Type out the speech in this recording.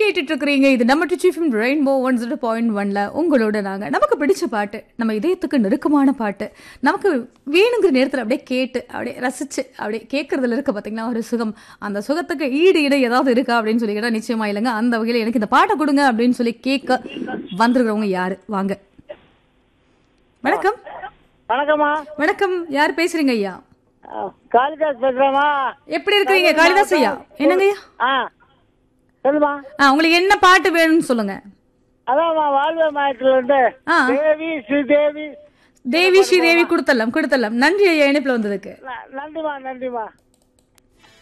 கேட்டுட்டு இருக்கிறீங்க இது நம்ம Trichy FM rainbow one zero point ஒன்ல உங்களோட நாங்க நமக்கு பிடிச்ச பாட்டு நம்ம இதயத்துக்கு நெருக்கமான பாட்டு நமக்கு வேணுங்கிற நேரத்தில் அப்படியே கேட்டு அப்படியே ரசிச்சு அப்படியே கேட்கறதுல இருக்க பார்த்தீங்கன்னா ஒரு சுகம் அந்த சுகத்துக்கு ஈடு ஈடு ஏதாவது இருக்கா அப்படின்னு சொல்லி கேட்டால் நிச்சயமா இல்லைங்க அந்த வகையில் எனக்கு இந்த பாட்டை கொடுங்க அப்படின்னு சொல்லி கேட்க வந்திருக்கிறவங்க யாரு வாங்க வணக்கம் வணக்கம்மா வணக்கம் யார் பேசுறீங்க ஐயா அஹ், காளிதாஸ் பேசுறேம்மா எப்படி இருக்கிறீங்க காளிதாஸ் ஐயா என்னங்க ஐயா ஆ சொல்லுமா ஆ உங்களுக்கு என்ன பாட்டு வேணும்னு சொல்லுங்க அதான்மா வாழ்வே மாயத்துல இருந்து ஆ. தேவி ஸ்ரீதேவி தேவி ஸ்ரீதேவி கொடுத்தலாம் கொடுத்தலாம் நன்றி ஐயா இணைப்புல வந்ததுக்கு ந- நன்றிம்மா நன்றிம்மா